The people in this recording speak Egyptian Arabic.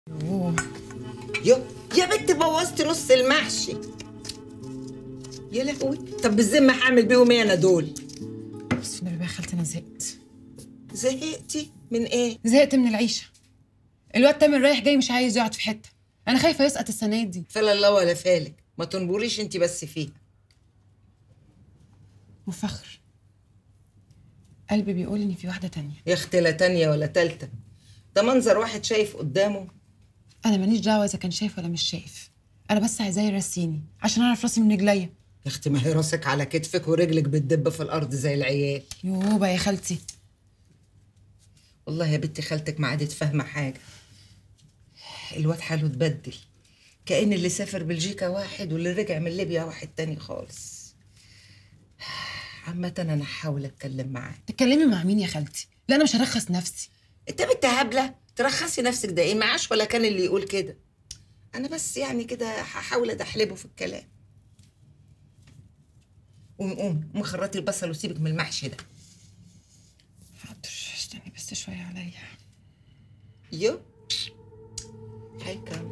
اوه يا يا بنت بوظتي نص المحشي يا لهوي طب بالذمه هعمل بيهم ايه انا دول بس في النبي بقى يا خالتي انا زهقت زهقتي من ايه زهقت من العيشه الواد تامر رايح جاي مش عايز يقعد في حته انا خايفه يسقط السنه دي فلا الله ولا فالك ما تنبريش انت بس فيها وفخر قلبي بيقول ان في واحده تانية يا اختي لا تانية ولا تالتة ده منظر واحد شايف قدامه انا ماليش دعوه اذا كان شايف ولا مش شايف انا بس عايزاه يرسيني عشان اعرف راسي من رجليا يا اختي ما هي راسك على كتفك ورجلك بتدب في الارض زي العيال يوه بقى يا خالتي والله يا بنتي خالتك ما عادت فاهمه حاجه الواد حاله اتبدل كأن اللي سافر بلجيكا واحد واللي رجع من ليبيا واحد تاني خالص عامة أنا هحاول أتكلم معاه تتكلمي مع مين يا خالتي لا انا مش هرخص نفسي أنت بنت هبلة ترخصي نفسك ده إيه معاش ولا كان اللي يقول كده أنا بس يعني كده هحاول أدحلبه في الكلام قوم قوم قوم خرطي البصل وسيبك من المحشي ده حاضر استني بس شويه عليا يو هيكمل